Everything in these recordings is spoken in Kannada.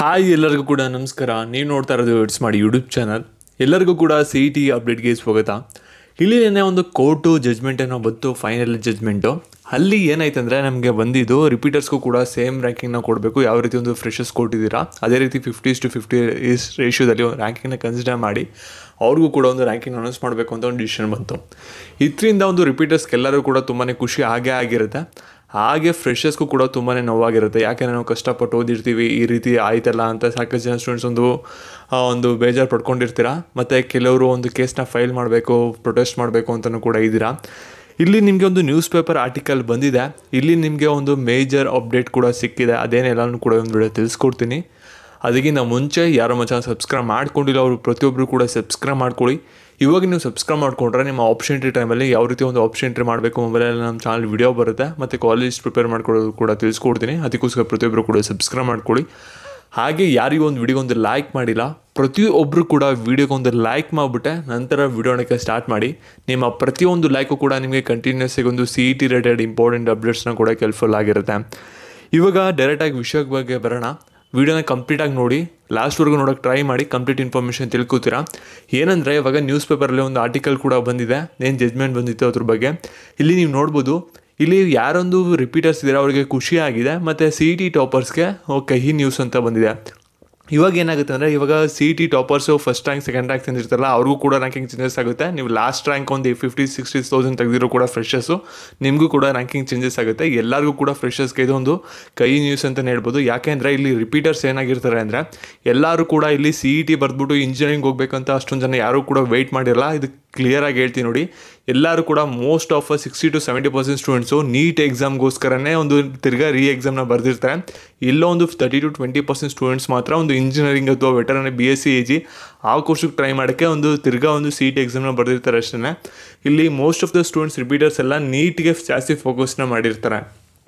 ಹಾಯ್ ಎಲ್ಲರಿಗೂ ಕೂಡ ನಮಸ್ಕಾರ ನೀವು ನೋಡ್ತಾ ಇರೋದು ಇಟ್ಸ್ ಮಾಡಿ ಯೂಟ್ಯೂಬ್ ಚಾನಲ್ ಎಲ್ಲರಿಗೂ ಕೂಡ ಸಿ ಟಿ ಅಪ್ಡೇಟ್ಗೆ ಸ್ವಾಗತ ಇಲ್ಲಿ ಏನೇ ಒಂದು ಕೋರ್ಟು ಜಜ್ಮೆಂಟ್ ಏನೋ ಬಂತು ಫೈನಲ್ ಜಜ್ಮೆಂಟು ಅಲ್ಲಿ ಏನಾಯ್ತು ಅಂದರೆ ನಮಗೆ ಬಂದಿದ್ದು ರಿಪೀಟರ್ಸ್ಗೂ ಕೂಡ ಸೇಮ್ ರ್ಯಾಂಕಿಂಗ್ನ ಕೊಡಬೇಕು ಯಾವ ರೀತಿ ಒಂದು ಫ್ರೆಶರ್ಸ್ ಕೊಟ್ಟಿದ್ದೀರಾ ಅದೇ ರೀತಿ ಫಿಫ್ಟೀಸ್ ಟು ಫಿಫ್ಟಿ ಈಸ್ ರೇಷ್ಯೋದಲ್ಲಿ ಒಂದು ರ್ಯಾಂಕಿಂಗ್ನ ಕನ್ಸಿಡರ್ ಮಾಡಿ ಅವ್ರಿಗೂ ಕೂಡ ಒಂದು ರ್ಯಾಂಕಿಂಗ್ ಅನೌನ್ಸ್ ಮಾಡಬೇಕು ಅಂತ ಒಂದು ಡಿಸಿಷನ್ ಬಂತು ಇದರಿಂದ ಒಂದು ರಿಪೀಟರ್ಸ್ಗೆಲ್ಲರೂ ಕೂಡ ತುಂಬಾ ಖುಷಿ ಆಗೇ ಆಗಿರುತ್ತೆ ಹಾಗೆ ಫ್ರೆಶರ್ಸ್ಗೂ ಕೂಡ ತುಂಬಾ ನೋವಾಗಿರುತ್ತೆ ಯಾಕೆಂದರೆ ನಾವು ಕಷ್ಟಪಟ್ಟು ಓದಿರ್ತೀವಿ ಈ ರೀತಿ ಆಯ್ತಲ್ಲ ಅಂತ ಸಾಕಷ್ಟು ಜನ ಸ್ಟೂಡೆಂಟ್ಸ್ ಒಂದು ಆ, ಒಂದು ಬೇಜಾರು ಪಡ್ಕೊಂಡಿರ್ತೀರ ಮತ್ತು ಕೆಲವರು ಒಂದು ಕೇಸ್ನ ಫೈಲ್ ಮಾಡಬೇಕು ಪ್ರೊಟೆಸ್ಟ್ ಮಾಡಬೇಕು ಅಂತಲೂ ಕೂಡ ಇದ್ದೀರಾ ಇಲ್ಲಿ ನಿಮಗೆ ಒಂದು ನ್ಯೂಸ್ ಪೇಪರ್ ಆರ್ಟಿಕಲ್ ಬಂದಿದೆ ಇಲ್ಲಿ ನಿಮಗೆ ಒಂದು ಮೇಜರ್ ಅಪ್ಡೇಟ್ ಕೂಡ ಸಿಕ್ಕಿದೆ ಅದೇನೆಲ್ಲನೂ ಕೂಡ ಒಂದು ವಿಡಿಯೋ ತಿಳಿಸ್ಕೊಡ್ತೀನಿ ಅದಕ್ಕಿಂತ ಮುಂಚೆ ಯಾರೋ ಮಚ್ಚ ಸಬ್ಸ್ಕ್ರೈಬ್ ಮಾಡ್ಕೊಂಡಿಲ್ಲ ಅವರು ಪ್ರತಿಯೊಬ್ಬರು ಕೂಡ ಸಬ್ಸ್ಕ್ರೈಬ್ ಮಾಡ್ಕೊಳ್ಳಿ ಇವಾಗ ನೀವು ಸಬ್ಸ್ಕ್ರೈಬ್ ಮಾಡ್ಕೊಂಡ್ರೆ ನಿಮ್ಮ ಆಪ್ಷನ್ ಎಂಟ್ರಿ ಟೈಮಲ್ಲಿ ಯಾವ ರೀತಿ ಒಂದು ಆಪ್ಷನ್ ಎಂಟ್ರಿ ಮಾಡಬೇಕು ಮೊಬೈಲಲ್ಲಿ ನಮ್ಮ ಚಾನಲ್ ವಿಡಿಯೋ ಬರುತ್ತೆ ಮತ್ತು ಕಾಲೇಜ್ ಪ್ರಿಪೇರ್ ಮಾಡ್ಕೊಳ್ಳೋದು ಕೂಡ ತಿಳಿಸ್ಕೊಡ್ತೀನಿ ಅದಕ್ಕೋಸ್ಕರ ಪ್ರತಿಯೊಬ್ಬರು ಕೂಡ ಸಬ್ಸ್ಕ್ರೈಬ್ ಮಾಡ್ಕೊಳ್ಳಿ ಹಾಗೆ ಯಾರಿಗೂ ಒಂದು ವಿಡಿಯೋ ಒಂದು ಲೈಕ್ ಮಾಡಿಲ್ಲ ಪ್ರತಿಯೊಬ್ಬರು ಕೂಡ ವಿಡಿಯೋಗೆ ಒಂದು ಲೈಕ್ ಮಾಡಿಬಿಟ್ಟೆ ನಂತರ ವಿಡಿಯೋಣಕ್ಕೆ ಸ್ಟಾರ್ಟ್ ಮಾಡಿ ನಿಮ್ಮ ಪ್ರತಿಯೊಂದು ಲೈಕು ಕೂಡ ನಿಮಗೆ ಕಂಟಿನ್ಯೂಸ್ ಆಗಿ ಒಂದು C E T related important ಅಪ್ಡೇಟ್ಸ್ನ ಕೂಡ ಹೆಲ್ಪ್ಫುಲ್ ಆಗಿರುತ್ತೆ ಇವಾಗ ಡೈರೆಕ್ಟಾಗಿ ವಿಷಯದ ಬಗ್ಗೆ ಬರೋಣ ವಿಡಿಯೋನ ಕಂಪ್ಲೀಟಾಗಿ ನೋಡಿ ಲಾಸ್ಟ್ವರೆಗೂ ನೋಡೋಕೆ ಟ್ರೈ ಮಾಡಿ ಕಂಪ್ಲೀಟ್ ಇನ್ಫಾರ್ಮೇಷನ್ ತಿಳ್ಕೊತೀರಾ ಏನಂದರೆ ಇವಾಗ ನ್ಯೂಸ್ ಪೇಪರಲ್ಲಿ ಒಂದು ಆರ್ಟಿಕಲ್ ಕೂಡ ಬಂದಿದೆ ಏನು ಜಜ್ಮೆಂಟ್ ಬಂದಿತ್ತು ಅದ್ರ ಬಗ್ಗೆ ಇಲ್ಲಿ ನೀವು ನೋಡ್ಬೋದು ಇಲ್ಲಿ ಯಾರೊಂದು ರಿಪೀಟರ್ಸ್ ಇದ್ದಾರೆ ಅವರಿಗೆ ಖುಷಿ ಆಗಿದೆ ಮತ್ತು ಸಿ ಟಿ ಟಾಪರ್ಸ್ಗೆ ಕಹಿ ನ್ಯೂಸ್ ಅಂತ ಬಂದಿದೆ ಇವಾಗ ಏನಾಗುತ್ತೆ ಅಂದರೆ ಇವಾಗ C T toppers first rank second rank ತಂದಿರ್ತಾರಲ್ಲ ಅವ್ರಿಗೂ ಕೂಡ ರ್ಯಾಂಕಿಂಗ್ ಚೇಂಜಸ್ ಆಗುತ್ತೆ ನೀವು ಲಾಸ್ಟ್ ರ್ಯಾಂಕ್ ಒಂದು ಫಿಫ್ಟಿ ಸಿಕ್ಸ್ಟಿ ತೌಸಂಡ್ ತೆಗೆದಿರೋ ಕೂಡ ಫ್ರೆಶರ್ಸು ನಿಮಗೂ ಕೂಡ ರ್ಯಾಂಕಿಂಗ್ ಚೇಂಜಸ್ ಆಗುತ್ತೆ ಎಲ್ಲರಿಗೂ ಕೂಡ ಫ್ರೆಶರ್ಸ್ಗೆ ಇದೊಂದು ಕೈ ನ್ಯೂಸ್ ಅಂತಲೇ ಹೇಳ್ಬೋದು ಯಾಕೆಂದರೆ ಇಲ್ಲಿ ರಿಪೀಟರ್ಸ್ ಏನಾಗಿರ್ತಾರೆ ಅಂದರೆ ಎಲ್ಲರೂ ಕೂಡ ಇಲ್ಲಿ ಸಿ ಇ ಟಿ ಬರೆದ್ಬಿಟ್ಟು ಇಂಜಿನಿಯರಿಂಗ್ ಹೋಗ್ಬೇಕಂತ ಅಷ್ಟೊಂದು ಜನ ಯಾರೂ ಕೂಡ ವೆಯ್ಟ್ ಮಾಡಿರಲ್ಲ ಇದು ಕ್ಲಿಯರಾಗಿ ಹೇಳ್ತೀನಿ ನೋಡಿ ಎಲ್ಲರೂ ಕೂಡ most of sixty to seventy percent students NEET ಎಕ್ಸಾಮ್ಗೋಸ್ಕರನೇ ಒಂದು ತಿರ್ಗಾ ರೀ ಎಕ್ಸಾಮ್ನ ಬರೆದಿರ್ತಾರೆ ಇಲ್ಲೋ ಒಂದು thirty to twenty percent students ಮಾತ್ರ ಒಂದು ಇಂಜಿನಿಯರಿಂಗ್ ಅಥವಾ veteran B S C A G ಆ ಕೋರ್ಸಿಗೆ ಟ್ರೈ ಮಾಡೋಕ್ಕೆ ಒಂದು ತಿರ್ಗಾ ಒಂದು ಸಿ ಟಿ ಎಕ್ಸಾಮ್ನ ಬರೆದಿರ್ತಾರೆ ಅಷ್ಟೇ ಇಲ್ಲಿ most of the students repeaters ಎಲ್ಲ ನೀಟ್ಗೆ ಜಾಸ್ತಿ ಫೋಕಸ್ನ ಮಾಡಿರ್ತಾರೆ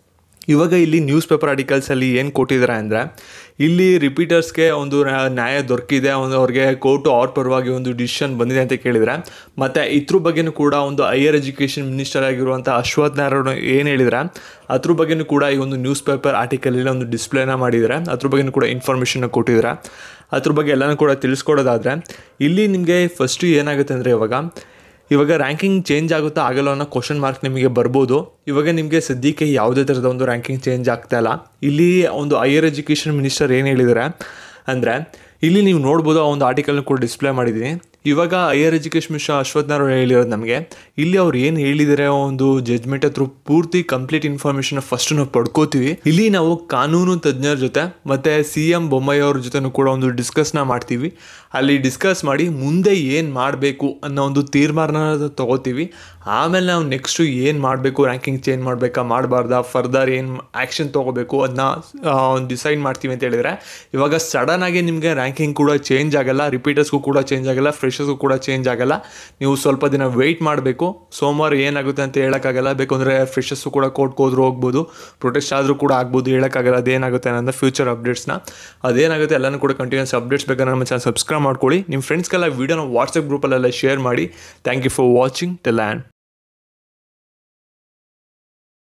ಇವಾಗ ಇಲ್ಲಿ ನ್ಯೂಸ್ ಪೇಪರ್ ಆರ್ಟಿಕಲ್ಸಲ್ಲಿ ಏನು ಕೊಟ್ಟಿದ್ದಾರೆ ಅಂದರೆ ಇಲ್ಲಿ ರಿಪೀಟರ್ಸ್ಗೆ ಒಂದು ನ್ಯಾ- ನ್ಯಾಯ ದೊರಕಿದೆ ಒಂದು ಅವ್ರಿಗೆ ಕೋರ್ಟು ಅವ್ರ ಪರವಾಗಿ ಒಂದು ಡಿಸಿಷನ್ ಬಂದಿದೆ ಅಂತ ಕೇಳಿದರೆ ಮತ್ತು ಇದ್ರ ಬಗ್ಗೆನೂ ಕೂಡ ಒಂದು ಹೈಯರ್ ಎಜುಕೇಷನ್ ಮಿನಿಸ್ಟರ್ ಆಗಿರುವಂಥ ಅಶ್ವಥ್ ನಾರಾಯಣ ಏನು ಹೇಳಿದ್ರೆ ಅದ್ರ ಬಗ್ಗೆನೂ ಕೂಡ ಈ ಒಂದು ನ್ಯೂಸ್ ಪೇಪರ್ ಆರ್ಟಿಕಲಲ್ಲಿ ಒಂದು ಡಿಸ್ಪ್ಲೇನ ಮಾಡಿದ್ದಾರೆ ಅದ್ರ ಬಗ್ಗೆನೂ ಕೂಡ ಇನ್ಫಾರ್ಮೇಷನ್ನ ಕೊಟ್ಟಿದ್ದಾರೆ ಅದ್ರ ಬಗ್ಗೆ ಎಲ್ಲನೂ ಕೂಡ ತಿಳಿಸ್ಕೊಡೋದಾದರೆ ಇಲ್ಲಿ ನಿಮಗೆ ಫಸ್ಟು ಏನಾಗುತ್ತೆ ಅಂದರೆ ಇವಾಗ ಇವಾಗ ರ್ಯಾಂಕಿಂಗ್ ಚೇಂಜ್ ಆಗುತ್ತಾ ಆಗಲ್ಲ ಅನ್ನೋ ಕ್ವಶನ್ ಮಾರ್ಕ್ ನಿಮಗೆ ಬರ್ಬೋದು ಇವಾಗ ನಿಮಗೆ ಸದ್ಯಕ್ಕೆ ಯಾವುದೇ ಥರದ ಒಂದು ರ್ಯಾಂಕಿಂಗ್ ಚೇಂಜ್ ಆಗ್ತಾ ಇಲ್ಲ ಇಲ್ಲಿ ಒಂದು ಹೈಯರ್ ಎಜುಕೇಷನ್ ಮಿನಿಸ್ಟರ್ ಏನು ಹೇಳಿದ್ದಾರೆ ಅಂದರೆ ಇಲ್ಲಿ ನೀವು ನೋಡ್ಬೋದು ಆ ಒಂದು ಆರ್ಟಿಕಲ್ನ ಕೂಡ ಡಿಸ್ಪ್ಲೇ ಮಾಡಿದ್ದೀನಿ ಇವಾಗ higher education minister Ashwath Narayana ಹೇಳಿರೋದು ನಮಗೆ ಇಲ್ಲಿ ಅವ್ರು ಏನು ಹೇಳಿದ್ದಾರೆ ಒಂದು ಜಜ್ಮೆಂಟ್ ಹತ್ರ ಪೂರ್ತಿ ಕಂಪ್ಲೀಟ್ ಇನ್ಫಾರ್ಮೇಷನ್ ಫಸ್ಟ್ ನಾವು ಪಡ್ಕೋತೀವಿ ಇಲ್ಲಿ ನಾವು ಕಾನೂನು ತಜ್ಞರ ಜೊತೆ ಮತ್ತು ಸಿ ಎಂ ಬೊಮ್ಮಾಯಿ ಅವ್ರ ಜೊತೆನೂ ಕೂಡ ಒಂದು ಡಿಸ್ಕಸ್ನ ಮಾಡ್ತೀವಿ ಅಲ್ಲಿ ಡಿಸ್ಕಸ್ ಮಾಡಿ ಮುಂದೆ ಏನು ಮಾಡಬೇಕು ಅನ್ನೋ ಒಂದು ತೀರ್ಮಾನ ತಗೋತೀವಿ ಆಮೇಲೆ ನಾವು ನೆಕ್ಸ್ಟು ಏನು ಮಾಡಬೇಕು ರ್ಯಾಂಕಿಂಗ್ ಚೇಂಜ್ ಮಾಡಬೇಕಾ ಮಾಡಬಾರ್ದಾ ಫರ್ದರ್ ಏನು ಆ್ಯಕ್ಷನ್ ತೊಗೋಬೇಕು ಅದನ್ನ ಡಿಸೈಡ್ ಮಾಡ್ತೀವಿ ಅಂತ ಹೇಳಿದರೆ ಇವಾಗ ಸಡನ್ನಾಗಿ ನಿಮಗೆ ರ್ಯಾಂಕಿಂಗ್ ಕೂಡ ಚೇಂಜ್ ಆಗಲ್ಲ ರಿಪೀಟರ್ಸ್ಗೂ ಕೂಡ ಚೇಂಜ್ ಆಗಲ್ಲ ಫ್ರೆಶರ್ಸ್ಗೂ ಕೂಡ ಚೇಂಜ್ ಆಗಲ್ಲ ನೀವು ಸ್ವಲ್ಪ ದಿನ ವೆಯ್ಟ್ ಮಾಡಬೇಕು ಸೋಮವಾರ ಏನಾಗುತ್ತೆ ಅಂತ ಹೇಳೋಕ್ಕಾಗಲ್ಲ ಬೇಕಂದರೆ ಫ್ರೆಶರ್ಸು ಕೂಡ ಕೋರ್ಟ್ಗೆ ಹೋದ್ರು ಹೋಗ್ಬೋದು ಪ್ರೊಟೆಸ್ಟ್ ಆದರೂ ಕೂಡ ಆಗ್ಬೋದು ಹೇಳೋಕ್ಕಾಗಲ್ಲ ಅದೇನಾಗುತ್ತೆ ಅನ್ನೋದು ಫ್ಯೂಚರ್ ಅಪ್ಡೇಟ್ಸ್ನ ಅದೇನಾಗುತ್ತೆ ಎಲ್ಲನೂ ಕೂಡ ಕಂಟಿನ್ಯೂಸ್ ಅಪ್ಡೇಟ್ಸ್ ಬೇಕಾದ್ರೆ ನಮ್ಮ ಚಾನಲ್ ಸಬ್ಸ್ಕ್ರೈಬ್ ಮಾಡ್ಕೊಳ್ಳಿ ನಿಮ್ಮ ಫ್ರೆಂಡ್ಸ್ಗೆಲ್ಲ ವೀಡಿಯೋನ ವಾಟ್ಸಪ್ ಗ್ರೂಪಲ್ಲೆಲ್ಲ ಶೇರ್ ಮಾಡಿ thank you for watching till and